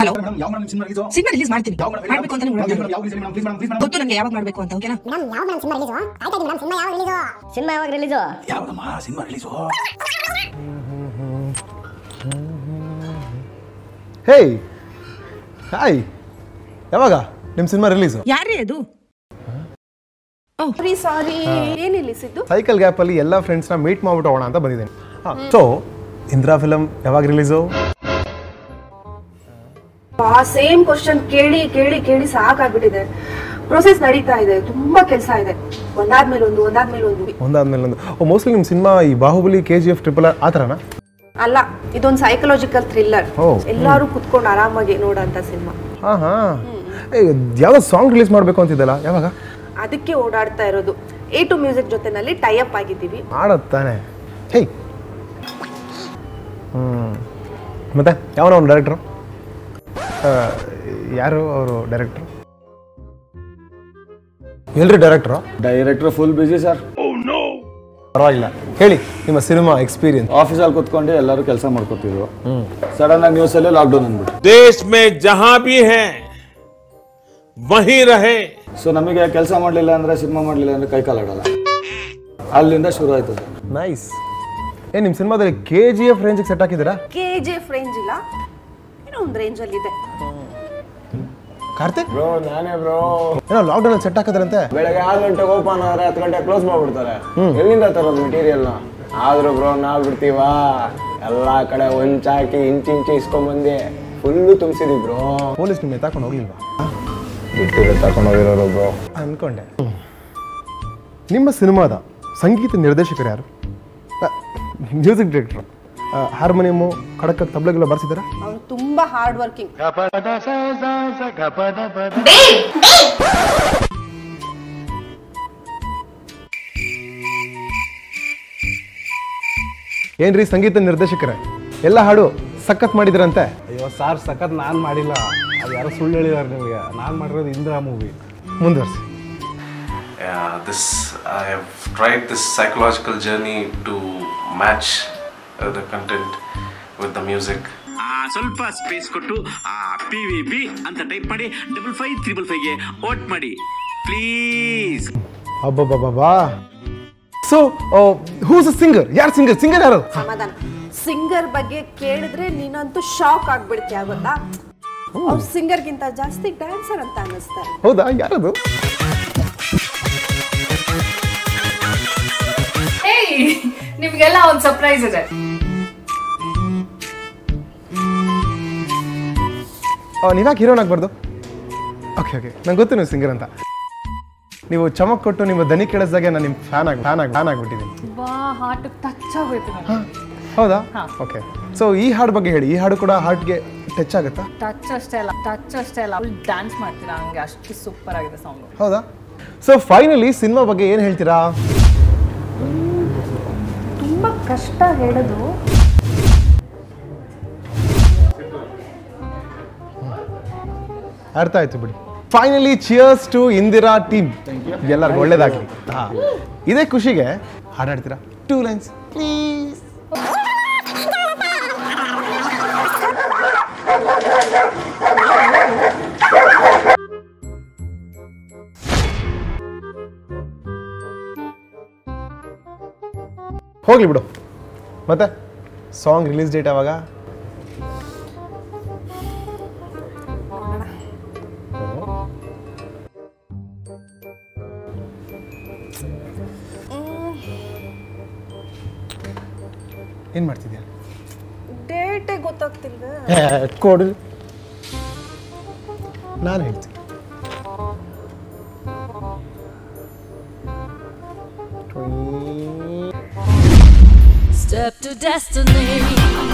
Hello madam ಯಾವ madam cinema release cinema release ಮಾಡ್ತೀನಿ ಯಾವ ಮೇಡಮ್ ಮಾಡ್ಬೇಕು ಅಂತ ಯಾವ ಮೇಡಮ್ ಯಾವ release madam please madam please madam ಗೊತ್ತು ನಂಗೆ ಯಾವಾಗ ಮಾಡ್ಬೇಕು ಅಂತ ಓಕೆನಾ ಮೇಡಮ್ ಯಾವ ಮೇಡಮ್ ಸಿನಿಮಾ ರಿಲೀಸು ಆಯ್ತಾ ಮೇಡಮ್ ಸಿನಿಮಾ ಯಾವ ರಿಲೀಸು ಸಿನಿಮಾ ಯಾವಾಗ ರಿಲೀಸು ಯಾವಾಗಮ್ಮ ಸಿನಿಮಾ ರಿಲೀಸು ಹೇಯ್ ಹಾಯ್ ಯಾವಾಗ ನಿಮ್ಮ ಸಿನಿಮಾ ರಿಲೀಸು ಯಾರೇ ಅದು ಸಾರಿ ಸಾರಿ ಏನಿಲ್ಲ ಸಿದ್ದು ಸೈಕಲ್ ಗ್ಯಾಪಲ್ಲಿ ಎಲ್ಲ ಫ್ರೆಂಡ್ಸ್ನ ಮೀಟ್ ಮಾಡ್ಬಿಟ್ಟು ಹೋಗೋಣ ಅಂತ ಬಂದಿದ್ದೀನಿ ಹಾಂ ಸೊ ಇಂದಿರಾ ಫಿಲಮ್ ಯಾವಾಗ ರಿಲೀಸು ಆ ಸೇಮ್ ಕ್ವಶನ್ ಕೇಳಿ ಕೇಳಿ ಕೇಳಿ ಸಾಕಾಗ್ಬಿಟ್ಟಿದೆ ಪ್ರೊಸೆಸ್ ನಡೀತಾ ಇದೆ ತುಂಬಾ ಕೆಲಸ ಇದೆ ಒಂದಾದ್ಮೇಲೆ ಒಂದು ಒಂದಾದ್ಮೇಲೆ ಒಂದು ಒಂದಾದ್ಮೇಲೆ ಒಂದು ಓ ಮೋಸ್ಟ್ಲಿ ನಿಮ್ಮ ಸಿನಿಮಾ ಈ Baahubali K G F triple R ಆ ಥರನಾ ಅಲ್ಲ ಇದೊಂದು ಸೈಕಲಾಜಿಕಲ್ ಥ್ರಿಲ್ಲರ್ ಓ. ಎಲ್ಲಾರು ಕುತ್ಕೊಂಡು ಆರಾಮಾಗಿ ನೋಡೋಂತ ಸಿನಿಮಾ ಹಾಂ ಹಾಂ ಏ ಯಾವುದೋ ಸಾಂಗ್ ರಿಲೀಸ್ ಮಾಡಬೇಕು ಅಂತಿದ್ದಲ್ಲ ಯಾವಾಗ ಅದಕ್ಕೆ ಓಡಾಡ್ತಾ ಇರೋದು ಎ ಟು ಮ್ಯೂಸಿಕ್ ಜೊತೆನಲ್ಲಿ ಟೈ ಅಪ್ ಆಗಿದ್ದೀವಿ ಮಾಡತ್ತಾನೆ ಹೇಯ್ ಹ್ಞೂ ಮತ್ತೆ ಯಾವನ ಅವನು ಡೈರೆಕ್ಟ್ರು ಯಾರು ಅವರು ಡೈರೆಕ್ಟ್ರು ಎಲ್ರಿ director director full busy sir ಪರವಾಗಿಲ್ಲ ಹೇಳಿ ನಿಮ್ಮ ಸಿನಿಮಾ ಎಕ್ಸ್ಪೀರಿಯನ್ಸ್ ಆಫೀಸಲ್ಲಿ ಕುತ್ಕೊಂಡು ಎಲ್ಲರೂ ಕೆಲಸ ಮಾಡ್ಕೊತಿದ್ರು ಸಡನ್ ಆಗಿ ನ್ಯೂಸಲ್ಲಿ ಲಾಕ್ಡೌನ್ ಅಂದ್ಬಿಟ್ಟು देश में जहां भी है वहीं रहे ಸೊ ನಮಗೆ ಕೆಲಸ ಮಾಡಲಿಲ್ಲ ಅಂದ್ರೆ ಸಿನಿಮಾ ಮಾಡಲಿಲ್ಲ ಅಂದ್ರೆ ಕೈ ಕಾಲಾಡಲ್ಲ ಅಲ್ಲಿಂದ ಶುರು ಆಯ್ತು ಸರ್ ನೈಸ್ ಏ ನಿಮ್ಮ ಸಿನಿಮಾದಲ್ಲಿ ಕೆ ಜಿ ಎಫ್ ರೇಂಜಿಗೆ ಸೆಟ್ ಹಾಕಿದ್ದೀರಾ ಕೆ ಜಿ ಎಫ್ ರೇಂಜ್ ಇಲ್ಲ ಏನೋ ಒಂದು ರೇಂಜ್ ಅಲ್ಲಿ ಇದೆ ಕಾರ್ತಿಕ್ ಬ್ರೋ ನಾನೇ ಬ್ರೋ ಏನೋ ಲಾಕ್ಡೌನ್ ಸೆಟ್ ಹಾಕಿದ್ರಂತೆ ಬೆಳಗ್ಗೆ ಆರು ಗಂಟೆಗೆ ಓಪನ್ ಆದ್ರೆ ಹತ್ತು ಗಂಟೆ ಕ್ಲೋಸ್ ಮಾಡ್ಬಿಡ್ತಾರೆ ಎಲ್ಲಿಂದ ತರೋದು ಮೆಟೀರಿಯಲ್ನ ಆದ್ರೂ ಬ್ರೋ ನಾವ್ ಬಿಡ್ತೀವಾ ಎಲ್ಲಾ ಕಡೆ ಒಂಚಾಕಿ ಇಂಚ್ ಇಂಚ್ ಇಸ್ಕೊಂಬಂದೆ ಫುಲ್ಲು ತುಂಬಿಸಿದ್ವಿ ಬ್ರೋ ಪೊಲೀಸ್ ನಿಮ್ಮ ಎತ್ತಾಕೊಂಡು ಹೋಗ್ಲಿಲ್ವಾ ಬಿಟ್ಟಿರೋ ತಗೊಂಡು ಹೋಗಿರೋರು ಬ್ರೋ ಅನ್ಕೊಂಡೆ ನಿಮ್ಮ ಸಿನಿಮಾದ ಸಂಗೀತ ನಿರ್ದೇಶಕರು ಯಾರು ಮ್ಯೂಸಿಕ್ ಡೈರೆಕ್ಟ್ರು ಹಾರ್ಮೋನಿಯಮು ಖಡಕ್ ತಬ್ಲಗೆಲ್ಲ ಬರ್ಸಿದಾರ ಅವ್ನು ತುಂಬಾ ಹಾರ್ಡ್ ವರ್ಕಿಂಗ್ ಏನ್ರಿ ಸಂಗೀತ ನಿರ್ದೇಶಕರೇ ಎಲ್ಲ ಹಾಡು ಸಖತ್ ಮಾಡಿದ್ರಂತೆ ಅಯ್ಯೋ ಸಾರ್ ಸಖತ್ ನಾನು ಮಾಡಿಲ್ಲ ಅದು ಯಾರೋ ಸುಳ್ಳು ಹೇಳಿದಾರೆ ನಿಮಗೆ ನಾನು ಮಾಡಿರೋದು ಇಂದಿರಾ ಮೂವಿ ಮುಂದುವರಿಸಿ Yeah, this I have tried this psychological journey to match uh, the content with the music. ಸ್ವಲ್ಪ ಸ್ಪೇಸ್ ಕೊಟ್ಟು ಆ ಪಿ ವಿ ಬಿ ಅಂತ ಟೈಪ್ ಮಾಡಿ ಡಬಲ್ ಫೈವ್ ತ್ರಿಬಲ್ ಫೈವ್ಗೆ ಓಟ್ ಮಾಡಿ ಪ್ಲೀಸ್ ಅಬ್ಬಬ್ಬಬ್ಬಾ ಸೊ ಹೂಸ್ ಸಿಂಗರ್ ಯಾರು ಸಿಂಗರ್ ಸಿಂಗರ್ ಯಾರು ಸಮಾಧಾನ ಸಿಂಗರ್ ಬಗ್ಗೆ ಕೇಳಿದ್ರೆ ನೀನಂತೂ ಶಾಕ್ ಆಗ್ಬಿಡ್ತೀಯ ಗೊತ್ತಾ ಅವ್ರು ಸಿಂಗರ್ಗಿಂತ ಜಾಸ್ತಿ ಡ್ಯಾನ್ಸರ್ ಅಂತ ಅನ್ನಿಸ್ತಾರೆ ಹೌದಾ ಯಾರದು ನಿಮ್ಗೆಲ್ಲ ಒಂದು ಸರ್ಪ್ರೈಸ್ ಇದೆ ನೀವ್ಯಾಕೆ ಹೀರೋನ್ ಆಗ್ಬಾರ್ದು ಓಕೆ ಓಕೆ ನಂಗೆ ಗೊತ್ತು ನೀವು ಸಿಂಗರ್ ಅಂತ ನೀವು ಚಮಕ್ ಕೊಟ್ಟು ನಿಮ್ಮ ದನಿ ಕೇಳಿಸ್ದಾಗೆ ನಾನು ನಿಮ್ಮ ಫ್ಯಾನ್ ಆಗಿ ಫ್ಯಾನ್ ಆಗಿ ಫ್ಯಾನ್ ಆಗಿಬಿಟ್ಟಿದ್ದೀನಿ ಬಾ ಹಾರ್ಟ್ ಟಚ್ ಆಗೋಯ್ತು ನನಗೆ ಹೌದಾ ಓಕೆ ಸೊ ಈ ಹಾಡು ಬಗ್ಗೆ ಹೇಳಿ ಈ ಹಾಡು ಕೂಡ ಹಾರ್ಟ್ಗೆ ಟಚ್ ಆಗುತ್ತಾ ಟಚ್ ಅಷ್ಟೇ ಅಲ್ಲ ಟಚ್ ಅಷ್ಟೇ ಅಲ್ಲ ಫುಲ್ ಡ್ಯಾನ್ಸ್ ಮಾಡ್ತೀರಾ ಹಂಗೆ ಅಷ್ಟು ಸೂಪರ್ ಆಗಿದೆ ಸಾಂಗ್ ಹೌದಾ ಸೊ ಫೈನಲಿ ಸಿನಿಮಾ ಬಗ್ಗೆ ಏನು ಹೇಳ್ತೀರಾ ತುಂಬಾ ಕಷ್ಟ ಹೇಳೋದು ಅರ್ಥ ಆಯ್ತು ಬಿಡಿ finally cheers to Indira team ಎಲ್ಲರಿಗೂ ಒಳ್ಳೇದಾಗ್ಲಿ ಹಾ ಇದೇ ಖುಷಿಗೆ ಹಾಡಾಡ್ತೀರಾ ಟೂ ಲೈನ್ಸ್ ಪ್ಲೀಸ್ ಹೋಗ್ಲಿ ಬಿಡು ಮತ್ತೆ ಸಾಂಗ್ ರಿಲೀಸ್ ಡೇಟ್ ಯಾವಾಗ ಏನು ಮಾಡ್ತಿದ್ಯಾ ಡೇಟೇ ಗೊತ್ತಾಗ್ತಿಲ್ವ ಕೊಡು ನಾನು ಹೇಳ್ತೀನಿ Step to destiny.